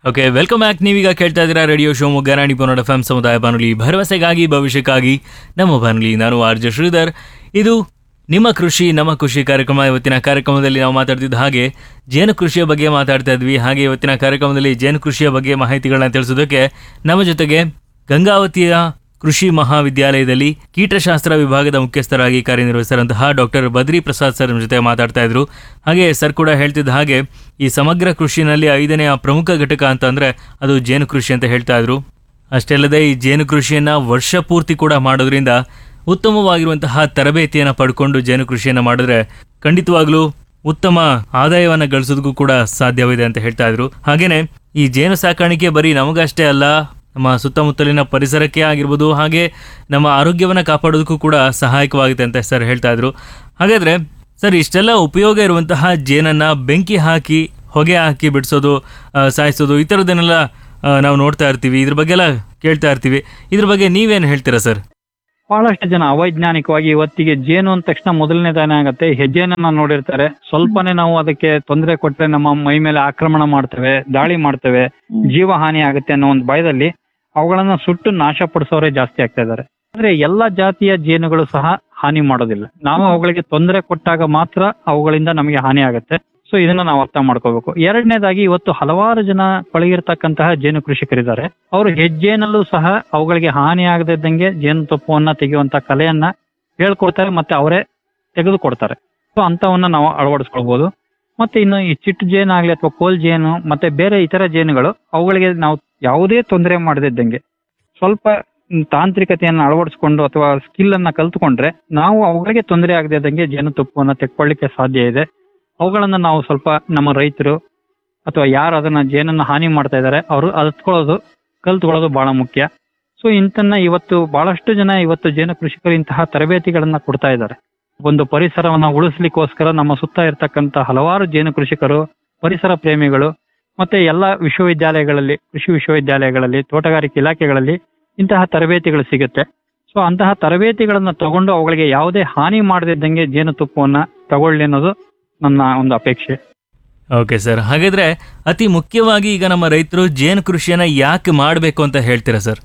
okay welcome back ನೀವೀಗ ಕೇಳ್ತಾ ಇದ್ದೀರಾ radio Shivamogga Rani Ponnada F M ಸಮುದಾಯ ಬಾನುಲಿ ಭರವಸೆಗಾಗಿ ಭವಿಷ್ಯಕ್ಕಾಗಿ ನಮ್ಮ ಬಾನುಲಿ ನಾನು ಆರ್ ಜೆ ಶ್ರೀಧರ್ ಇದು ನಿಮ್ಮ ಕೃಷಿ ನಮ್ಮ ಕೃಷಿ ಕಾರ್ಯಕ್ರಮ ಇವತ್ತಿನ ಕಾರ್ಯಕ್ರಮದಲ್ಲಿ ನಾವು ಮಾತಾಡ್ತಿದ್ದ ಹಾಗೆ ಜೇನು ಕೃಷಿಯ ಬಗ್ಗೆ ಮಾತಾಡ್ತಾ ಇದ್ವಿ ಹಾಗೆ ಇವತ್ತಿನ ಕಾರ್ಯಕ್ರಮದಲ್ಲಿ ಜೇನು ಕೃಷಿಯ ಬಗ್ಗೆ ಮಾಹಿತಿಗಳನ್ನ ತಿಳಿಸೋದಕ್ಕೆ ನಮ್ಮ ಜೊತೆಗೆ ಗಂಗಾವತಿಯ ಕೃಷಿ ಮಹಾವಿದ್ಯಾಲಯದಲ್ಲಿ ಕೀಟಶಾಸ್ತ್ರ ವಿಭಾಗದ ಮುಖ್ಯಸ್ಥರಾಗಿ ಕಾರ್ಯನಿರ್ವಹಿಸಿದಂತಹ ಡಾಕ್ಟರ್ ಬದ್ರಿ ಪ್ರಸಾದ್ ಸರ್ ನಮ್ಮ ಜೊತೆ ಮಾತಾಡ್ತಾ ಇದ್ರು ಹಾಗೆ ಸರ್ ಕೂಡ ಹೇಳ್ತಿದ್ದ ಹಾಗೆ ಈ ಸಮಗ್ರ ಕೃಷಿನಲ್ಲಿ ಐದನೆಯ ಪ್ರಮುಖ ಘಟಕ ಅಂತ ಅಂದ್ರೆ ಅದು ಜೇನು ಕೃಷಿ ಅಂತ ಹೇಳ್ತಾ ಇದ್ರು ಅಷ್ಟೇ ಅಲ್ಲದೆ ಈ ಜೇನು ಕೃಷಿಯನ್ನ ವರ್ಷ ಪೂರ್ತಿ ಕೂಡ ಮಾಡೋದ್ರಿಂದ ಉತ್ತಮವಾಗಿರುವಂತಹ ತರಬೇತಿಯನ್ನು ಪಡ್ಕೊಂಡು ಜೇನು ಕೃಷಿಯನ್ನ ಮಾಡಿದ್ರೆ ಖಂಡಿತವಾಗ್ಲೂ ಉತ್ತಮ ಆದಾಯವನ್ನ ಗಳಿಸೋದಕ್ಕೂ ಕೂಡ ಸಾಧ್ಯವಿದೆ ಅಂತ ಹೇಳ್ತಾ ಇದ್ರು ಹಾಗೇನೆ ಈ ಜೇನು ಸಾಕಾಣಿಕೆ ಬರೀ ನಮಗಷ್ಟೇ ಅಲ್ಲ ನಮ್ಮ ಸುತ್ತಮುತ್ತಲಿನ ಪರಿಸರಕ್ಕೆ ಆಗಿರ್ಬೋದು ಹಾಗೆ ನಮ್ಮ ಆರೋಗ್ಯವನ್ನ ಕಾಪಾಡೋದಕ್ಕೂ ಕೂಡ ಸಹಾಯಕವಾಗುತ್ತೆ ಅಂತ ಸರ್ ಹೇಳ್ತಾ ಇದ್ರು ಹಾಗಾದ್ರೆ ಸರ್ ಇಷ್ಟೆಲ್ಲ ಉಪಯೋಗ ಇರುವಂತಹ ಜೇನನ್ನ ಬೆಂಕಿ ಹಾಕಿ ಹೊಗೆ ಹಾಕಿ ಬಿಡಿಸೋದು ಆ, ಸಾಯಿಸೋದು ಈ ಥರದ್ದನ್ನೆಲ್ಲ ಆ, ನಾವು ನೋಡ್ತಾ ಇರ್ತೀವಿ ಇದ್ರ ಬಗ್ಗೆ ಎಲ್ಲ ಕೇಳ್ತಾ ಇರ್ತೀವಿ ಇದ್ರ ಬಗ್ಗೆ ನೀವೇನು ಹೇಳ್ತೀರಾ ಸರ್ ಬಹಳಷ್ಟು ಜನ ಅವೈಜ್ಞಾನಿಕವಾಗಿ ಇವತ್ತಿಗೆ ಜೇನು ಅಂದ ತಕ್ಷಣ ಮೊದಲನೇದಾನೆ ಆಗತ್ತೆ ಹೆಜ್ಜೆನನ್ನ ನೋಡಿರ್ತಾರೆ ಸ್ವಲ್ಪನೇ ನಾವು ಅದಕ್ಕೆ ತೊಂದರೆ ಕೊಟ್ರೆ ನಮ್ಮ ಮೈ ಮೇಲೆ ಆಕ್ರಮಣ ಮಾಡ್ತೇವೆ ದಾಳಿ ಮಾಡ್ತೇವೆ ಜೀವ ಹಾನಿ ಆಗುತ್ತೆ ಅನ್ನೋ ಒಂದು ಭಯದಲ್ಲಿ ಅವುಗಳನ್ನ ಸುಟ್ಟು ನಾಶ ಪಡಿಸೋರೇ ಜಾಸ್ತಿ ಆಗ್ತಾ ಇದ್ದಾರೆ ಆದ್ರೆ ಎಲ್ಲಾ ಜಾತಿಯ ಜೇನುಗಳು ಸಹ ಹಾನಿ ಮಾಡೋದಿಲ್ಲ ನಾವು ಅವುಗಳಿಗೆ ತೊಂದರೆ ಕೊಟ್ಟಾಗ ಮಾತ್ರ ಅವುಗಳಿಂದ ನಮಗೆ ಹಾನಿ ಆಗುತ್ತೆ ಸೊ ಇದನ್ನ ನಾವು ಅರ್ಥ ಮಾಡ್ಕೋಬೇಕು ಎರಡನೇದಾಗಿ ಇವತ್ತು ಹಲವಾರು ಜನ ಪಳಗಿರ್ತಕ್ಕಂತಹ ಜೇನು ಕೃಷಿಕರಿದ್ದಾರೆ ಅವರು ಹೆಜ್ಜೇನಲ್ಲೂ ಸಹ ಅವುಗಳಿಗೆ ಹಾನಿ ಆಗದಿದ್ದಂಗೆ ಜೇನು ತುಪ್ಪವನ್ನ ತೆಗೆಯುವಂತ ಕಲೆಯನ್ನ ಹೇಳ್ಕೊಡ್ತಾರೆ ಮತ್ತೆ ಅವರೇ ತೆಗೆದುಕೊಡ್ತಾರೆ ಸೊ ಅಂತವನ್ನ ನಾವು ಅಳವಡಿಸ್ಕೊಳ್ಬಹುದು ಮತ್ತೆ ಇನ್ನು ಈ ಚಿಟ್ಟು ಜೇನು ಆಗ್ಲಿ ಅಥವಾ ಕೋಲ್ ಜೇನು ಮತ್ತೆ ಬೇರೆ ಇತರ ಜೇನುಗಳು ಅವುಗಳಿಗೆ ನಾವು ಯಾವುದೇ ತೊಂದರೆ ಮಾಡದಿದ್ದಂಗೆ ಸ್ವಲ್ಪ ಮ್, ತಾಂತ್ರಿಕತೆಯನ್ನ ಅಳವಡಿಸ್ಕೊಂಡು ಅಥವಾ ಸ್ಕಿಲ್ ಅನ್ನ ಕಲ್ತ್ಕೊಂಡ್ರೆ ನಾವು ಅವುಗಳಿಗೆ ತೊಂದರೆ ಆಗದಿದ್ದಂಗೆ ಜೇನುತುಪ್ಪವನ್ನ ತೆಕ್ಕೊಳ್ಳಿಕ್ಕೆ ಸಾಧ್ಯ ಇದೆ ಅವುಗಳನ್ನ ನಾವು ಸ್ವಲ್ಪ ನಮ್ಮ ರೈತರು ಅಥವಾ ಯಾರು ಅದನ್ನ ಜೇನನ್ನ ಹಾನಿ ಮಾಡ್ತಾ ಇದ್ದಾರೆ ಅವರು ಅದ್ಕೊಳ್ಳೋದು ಕಲ್ತ್ಕೊಳ್ಳೋದು ಬಹಳ ಮುಖ್ಯ ಸೊ ಇಂತನ್ನ ಇವತ್ತು ಬಹಳಷ್ಟು ಜನ ಇವತ್ತು ಜೇನು ಕೃಷಿಕರು ಇಂತಹ ತರಬೇತಿಗಳನ್ನ ಕೊಡ್ತಾ ಇದ್ದಾರೆ ಒಂದು ಪರಿಸರವನ್ನ ಉಳಿಸ್ಲಿಕ್ಕೋಸ್ಕರ ನಮ್ಮ ಸುತ್ತ ಇರತಕ್ಕಂತ ಹಲವಾರು ಜೇನು ಕೃಷಿಕರು ಪರಿಸರ ಪ್ರೇಮಿಗಳು ಮತ್ತೆ ಎಲ್ಲ ವಿಶ್ವವಿದ್ಯಾಲಯಗಳಲ್ಲಿ ಕೃಷಿ ವಿಶ್ವವಿದ್ಯಾಲಯಗಳಲ್ಲಿ ತೋಟಗಾರಿಕೆ ಇಲಾಖೆಗಳಲ್ಲಿ ಇಂತಹ ತರಬೇತಿಗಳು ಸಿಗುತ್ತೆ ಸೊ ಅಂತಹ ತರಬೇತಿಗಳನ್ನ ತಗೊಂಡು ಅವುಗಳಿಗೆ ಯಾವುದೇ ಹಾನಿ ಮಾಡದಿದ್ದಂಗೆ ಜೇನುತುಪ್ಪವನ್ನ ತಗೊಳ್ಳಿ ಅನ್ನೋದು ನನ್ನ ಒಂದು ಅಪೇಕ್ಷೆ ಓಕೆ ಸರ್ ಹಾಗಾದ್ರೆ ಅತಿ ಮುಖ್ಯವಾಗಿ ಈಗ ನಮ್ಮ ರೈತರು ಜೇನು ಕೃಷಿಯನ್ನ ಯಾಕೆ ಮಾಡಬೇಕು ಅಂತ ಹೇಳ್ತೀರಾ ಸರ್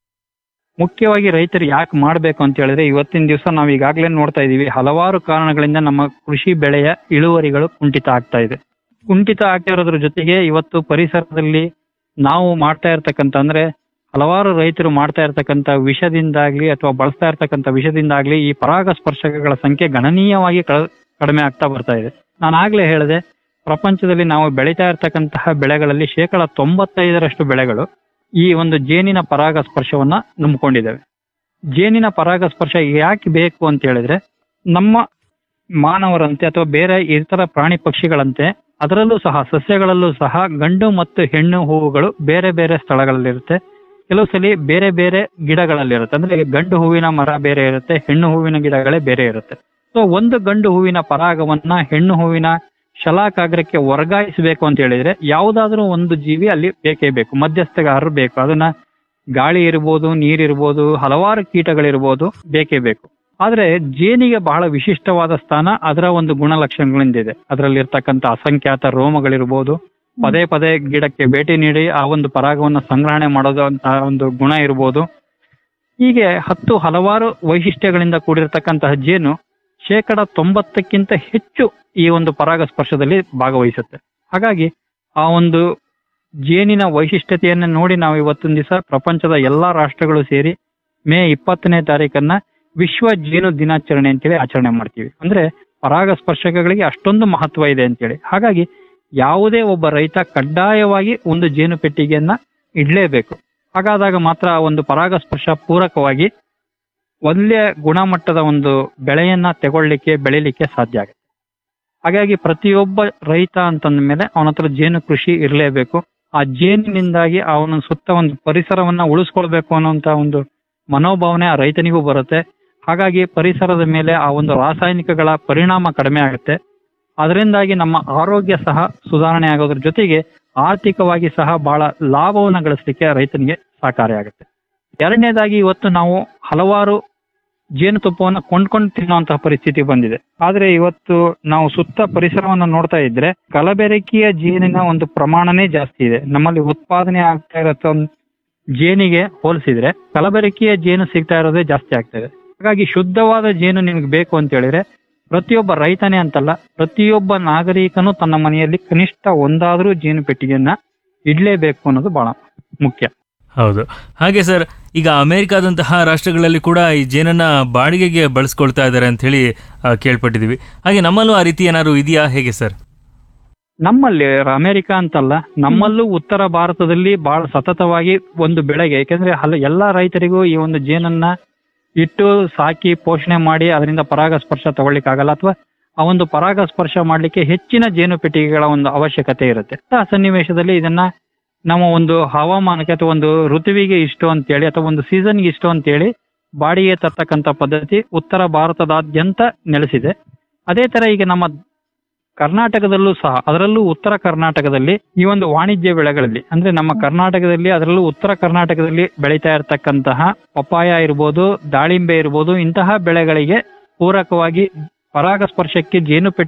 ಮುಖ್ಯವಾಗಿ ರೈತರು ಯಾಕೆ ಮಾಡಬೇಕು ಅಂತ ಹೇಳಿದ್ರೆ ಇವತ್ತಿನ ದಿವಸ ನಾವು ಈಗಾಗಲೇ ನೋಡ್ತಾ ಇದೀವಿ ಹಲವಾರು ಕಾರಣಗಳಿಂದ ನಮ್ಮ ಕೃಷಿ ಬೆಳೆಯ ಇಳುವರಿಗಳು ಕುಂಠಿತ ಆಗ್ತಾ ಇದೆ ಕುಂಠಿತ ಆಗ್ತಾ ಇರೋದ್ರ ಜೊತೆಗೆ ಇವತ್ತು ಪರಿಸರದಲ್ಲಿ ನಾವು ಮಾಡ್ತಾ ಇರ್ತಕ್ಕಂಥ ಅಂದ್ರೆ ಹಲವಾರು ರೈತರು ಮಾಡ್ತಾ ಇರ್ತಕ್ಕಂಥ ವಿಷದಿಂದಾಗ್ಲಿ ಅಥವಾ ಬಳಸ್ತಾ ಇರ್ತಕ್ಕಂಥ ವಿಷದಿಂದಾಗ್ಲಿ ಈ ಪರಾಗಸ್ಪರ್ಶಕಗಳ ಸಂಖ್ಯೆ ಗಣನೀಯವಾಗಿ ಕ- ಕಡಿಮೆ ಆಗ್ತಾ ಬರ್ತಾ ಇದೆ ನಾನು ಆಗ್ಲೇ ಹೇಳಿದೆ ಪ್ರಪಂಚದಲ್ಲಿ ನಾವು ಬೆಳೀತಾ ಇರ್ತಕ್ಕಂತಹ ಬೆಳೆಗಳಲ್ಲಿ ಶೇಕಡ ತೊಂಬತ್ತೈದರಷ್ಟು ಬೆಳೆಗಳು ಈ ಒಂದು ಜೇನಿನ ಪರಾಗಸ್ಪರ್ಶವನ್ನ ನಂಬಿಕೊಂಡಿದ್ದೇವೆ ಜೇನಿನ ಪರಾಗಸ್ಪರ್ಶ ಯಾಕೆ ಬೇಕು ಅಂತ ಹೇಳಿದ್ರೆ ನಮ್ಮ ಮಾನವರಂತೆ ಅಥವಾ ಬೇರೆ ಇತರ ಪ್ರಾಣಿ ಪಕ್ಷಿಗಳಂತೆ ಅದರಲ್ಲೂ ಸಹ ಸಸ್ಯಗಳಲ್ಲೂ ಸಹ ಗಂಡು ಮತ್ತು ಹೆಣ್ಣು ಹೂವುಗಳು ಬೇರೆ ಬೇರೆ ಸ್ಥಳಗಳಲ್ಲಿರುತ್ತೆ ಕೆಲವು ಸಲ ಬೇರೆ ಬೇರೆ ಗಿಡಗಳಲ್ಲಿರುತ್ತೆ ಅಂದ್ರೆ ಗಂಡು ಹೂವಿನ ಮರ ಬೇರೆ ಇರುತ್ತೆ ಹೆಣ್ಣು ಹೂವಿನ ಗಿಡಗಳೇ ಬೇರೆ ಇರುತ್ತೆ ಸೊ ಒಂದು ಗಂಡು ಹೂವಿನ ಪರಾಗವನ್ನ ಹೆಣ್ಣು ಹೂವಿನ ಶಲಾಕಾಗ್ರಕ್ಕೆ ವರ್ಗಾಯಿಸಬೇಕು ಅಂತ ಹೇಳಿದ್ರೆ ಯಾವುದಾದ್ರೂ ಒಂದು ಜೀವಿ ಅಲ್ಲಿ ಬೇಕೇ ಬೇಕು ಮಧ್ಯಸ್ಥಗಾರರು ಬೇಕು ಅದನ್ನ ಗಾಳಿ ಇರ್ಬೋದು ನೀರಿರ್ಬೋದು ಹಲವಾರು ಕೀಟಗಳಿರ್ಬೋದು ಬೇಕೇ ಬೇಕು ಆದ್ರೆ ಜೇನಿಗೆ ಬಹಳ ವಿಶಿಷ್ಟವಾದ ಸ್ಥಾನ ಅದರ ಒಂದು ಗುಣಲಕ್ಷಣಗಳಿಂದ ಇದೆ ಅದರಲ್ಲಿ ಇರ್ತಕ್ಕಂಥ ಅಸಂಖ್ಯಾತ ರೋಮಗಳಿರ್ಬೋದು ಪದೇ ಪದೇ ಗಿಡಕ್ಕೆ ಭೇಟಿ ನೀಡಿ ಆ ಒಂದು ಪರಾಗವನ್ನು ಸಂಗ್ರಹಣೆ ಮಾಡೋದು ಅಂತ ಒಂದು ಗುಣ ಇರ್ಬೋದು ಹೀಗೆ ಹತ್ತು ಹಲವಾರು ವೈಶಿಷ್ಟ್ಯಗಳಿಂದ ಕೂಡಿರ್ತಕ್ಕಂತಹ ಜೇನು ಶೇಕಡ ತೊಂಬತ್ತಕ್ಕಿಂತ ಹೆಚ್ಚು ಈ ಒಂದು ಪರಾಗಸ್ಪರ್ಶದಲ್ಲಿ ಭಾಗವಹಿಸುತ್ತೆ ಹಾಗಾಗಿ ಆ ಒಂದು ಜೇನಿನ ವೈಶಿಷ್ಟ್ಯತೆಯನ್ನ ನೋಡಿ ನಾವು ಇವತ್ತಿನ ದಿವಸ ಪ್ರಪಂಚದ ಎಲ್ಲಾ ರಾಷ್ಟ್ರಗಳು ಸೇರಿ ಮೇ ಇಪ್ಪತ್ತನೇ ತಾರೀಕನ್ನ ವಿಶ್ವ ಜೇನು ದಿನಾಚರಣೆ ಅಂತೇಳಿ ಆಚರಣೆ ಮಾಡ್ತೀವಿ ಅಂದ್ರೆ ಪರಾಗಸ್ಪರ್ಶಕಗಳಿಗೆ ಅಷ್ಟೊಂದು ಮಹತ್ವ ಇದೆ ಅಂತೇಳಿ ಹಾಗಾಗಿ ಯಾವುದೇ ಒಬ್ಬ ರೈತ ಕಡ್ಡಾಯವಾಗಿ ಒಂದು ಜೇನು ಪೆಟ್ಟಿಗೆಯನ್ನ ಇಡ್ಲೇಬೇಕು ಹಾಗಾದಾಗ ಮಾತ್ರ ಆ ಒಂದು ಪರಾಗಸ್ಪರ್ಶ ಪೂರಕವಾಗಿ ಒಳ್ಳೆಯ ಗುಣಮಟ್ಟದ ಒಂದು ಬೆಳೆಯನ್ನ ತಗೊಳ್ಳಿಕ್ಕೆ ಬೆಳಿಲಿಕ್ಕೆ ಸಾಧ್ಯ ಆಗುತ್ತೆ ಹಾಗಾಗಿ ಪ್ರತಿಯೊಬ್ಬ ರೈತ ಅಂತಂದ ಮೇಲೆ ಅವನ ಹತ್ರ ಜೇನು ಕೃಷಿ ಇರಲೇಬೇಕು ಆ ಜೇನಿನಿಂದಾಗಿ ಅವನ ಸುತ್ತ ಒಂದು ಪರಿಸರವನ್ನ ಉಳಿಸ್ಕೊಳ್ಬೇಕು ಅನ್ನೋಂತ ಒಂದು ಮನೋಭಾವನೆ ಆ ರೈತನಿಗೂ ಬರುತ್ತೆ ಹಾಗಾಗಿ ಪರಿಸರದ ಮೇಲೆ ಆ ಒಂದು ರಾಸಾಯನಿಕಗಳ ಪರಿಣಾಮ ಕಡಿಮೆ ಆಗುತ್ತೆ ಅದರಿಂದಾಗಿ ನಮ್ಮ ಆರೋಗ್ಯ ಸಹ ಸುಧಾರಣೆ ಆಗೋದ್ರ ಜೊತೆಗೆ ಆರ್ಥಿಕವಾಗಿ ಸಹ ಬಹಳ ಲಾಭವನ್ನು ಗಳಿಸಲಿಕ್ಕೆ ರೈತನಿಗೆ ಸಹಕಾರಿಯಾಗುತ್ತೆ ಎರಡನೇದಾಗಿ ಇವತ್ತು ನಾವು ಹಲವಾರು ಜೇನುತುಪ್ಪವನ್ನು ಕೊಂಡ್ಕೊಂಡು ತಿನ್ನುವಂತಹ ಪರಿಸ್ಥಿತಿ ಬಂದಿದೆ ಆದ್ರೆ ಇವತ್ತು ನಾವು ಸುತ್ತ ಪರಿಸರವನ್ನ ನೋಡ್ತಾ ಇದ್ರೆ ಕಲಬೆರಕೆಯ ಜೇನಿನ ಒಂದು ಪ್ರಮಾಣನೇ ಜಾಸ್ತಿ ಇದೆ ನಮ್ಮಲ್ಲಿ ಉತ್ಪಾದನೆ ಆಗ್ತಾ ಇರೋ ಜೇನಿಗೆ ಹೋಲಿಸಿದ್ರೆ ಕಲಬೆರಕೆಯ ಜೇನು ಸಿಗ್ತಾ ಇರೋದೇ ಜಾಸ್ತಿ ಆಗ್ತದೆ ಹಾಗಾಗಿ ಶುದ್ಧವಾದ ಜೇನು ನಿಮ್ಗೆ ಬೇಕು ಅಂತ ಹೇಳಿದ್ರೆ ಪ್ರತಿಯೊಬ್ಬ ರೈತನೇ ಅಂತಲ್ಲ ಪ್ರತಿಯೊಬ್ಬ ನಾಗರಿಕನು ತನ್ನ ಮನೆಯಲ್ಲಿ ಕನಿಷ್ಠ ಒಂದಾದ್ರೂ ಜೇನು ಪೆಟ್ಟಿಗೆಯನ್ನ ಇಡ್ಲೇಬೇಕು ಅನ್ನೋದು ಬಹಳ ಮುಖ್ಯ ಹೌದು ಹಾಗೆ ಸರ್ ಈಗ ಅಮೆರಿಕಾದಂತಹ ರಾಷ್ಟ್ರಗಳಲ್ಲಿ ಕೂಡ ಈ ಜೇನನ್ನ ಬಾಡಿಗೆಗೆ ಬಳಸ್ಕೊಳ್ತಾ ಇದ್ದಾರೆ ಅಂತ ಹೇಳಿ ಆ, ಕೇಳ್ಪಟ್ಟಿದೀವಿ ಹಾಗೆ ನಮ್ಮಲ್ಲೂ ಆ ರೀತಿ ಏನಾದ್ರು ಇದೆಯಾ ಹೇಗೆ ಸರ್ ನಮ್ಮಲ್ಲಿ ಅಮೆರಿಕ ಅಂತಲ್ಲ ನಮ್ಮಲ್ಲೂ ಉತ್ತರ ಭಾರತದಲ್ಲಿ ಬಹಳ ಸತತವಾಗಿ ಒಂದು ಬೆಳೆಗೆ ಯಾಕೆಂದ್ರೆ ಹಲ ಎಲ್ಲಾ ರೈತರಿಗೂ ಈ ಒಂದು ಜೇನನ್ನ ಇಟ್ಟು ಸಾಕಿ ಪೋಷಣೆ ಮಾಡಿ ಅದರಿಂದ ಪರಾಗಸ್ಪರ್ಶ ತಗೊಳ್ಳಿಕ್ಕಾಗಲ್ಲ ಅಥವಾ ಆ ಒಂದು ಪರಾಗಸ್ಪರ್ಶ ಮಾಡ್ಲಿಕ್ಕೆ ಹೆಚ್ಚಿನ ಜೇನು ಪೆಟ್ಟಿಗೆಗಳ ಒಂದು ಅವಶ್ಯಕತೆ ಇರುತ್ತೆ ಆ ಸನ್ನಿವೇಶದಲ್ಲಿ ಇದನ್ನ ನಮ್ಮ ಒಂದು ಹವಾಮಾನಕ್ಕೆ ಅಥವಾ ಒಂದು ಋತುವಿಗೆ ಇಷ್ಟು ಅಂತೇಳಿ ಅಥವಾ ಒಂದು ಸೀಸನ್ಗೆ ಇಷ್ಟು ಅಂತೇಳಿ ಬಾಡಿಗೆ ತರ್ತಕ್ಕಂಥ ಪದ್ಧತಿ ಉತ್ತರ ಭಾರತದಾದ್ಯಂತ ನೆಲೆಸಿದೆ ಅದೇ ತರ ಈಗ ನಮ್ಮ ಕರ್ನಾಟಕದಲ್ಲೂ ಸಹ ಅದರಲ್ಲೂ ಉತ್ತರ ಕರ್ನಾಟಕದಲ್ಲಿ ಈ ಒಂದು ವಾಣಿಜ್ಯ ಬೆಳೆಗಳಲ್ಲಿ ಅಂದ್ರೆ ನಮ್ಮ ಕರ್ನಾಟಕದಲ್ಲಿ ಅದರಲ್ಲೂ ಉತ್ತರ ಕರ್ನಾಟಕದಲ್ಲಿ ಬೆಳೀತಾ ಇರತಕ್ಕಂತಹ ಪಪ್ಪಾಯ ಇರ್ಬೋದು ದಾಳಿಂಬೆ ಇರ್ಬೋದು ಇಂತಹ ಬೆಳೆಗಳಿಗೆ ಪೂರಕವಾಗಿ ಪರಾಗಸ್ಪರ್ಶಕ್ಕೆ ಜೇನು